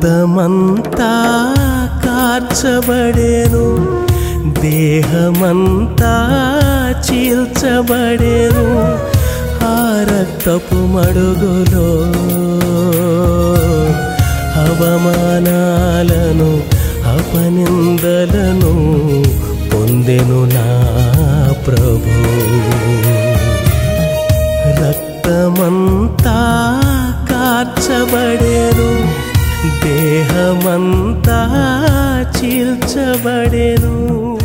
రక్తమంతా కార్చబడేను దేహమంతా చీల్చబడేను ఆ రక్తపు మడుగులో అవమానాలను అపనిందలను పొందెను నా ప్రభు రక్తమంతా కార్చబడేను దేహమంతా చీల్చబడేను